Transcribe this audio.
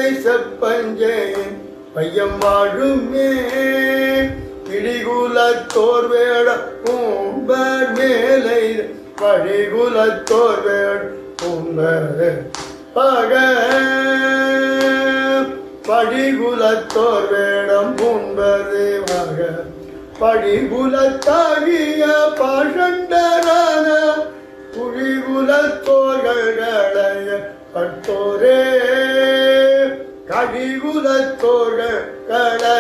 மலை செப்பஞ்சேயின் பையம் வாழுமே இடிகுலத்தோர் வேட பூம்பர் மேலை படிகுலத்தோர் வேட பூம்பர் பக படிகுலத்தோர் வேடம் பூம்பது மக படிகுலத்தாகிய பாஷண்டரான குழிகுலத்தோர்கள் களைய பட்டோரே கழிகுலத்தோர்கள் கள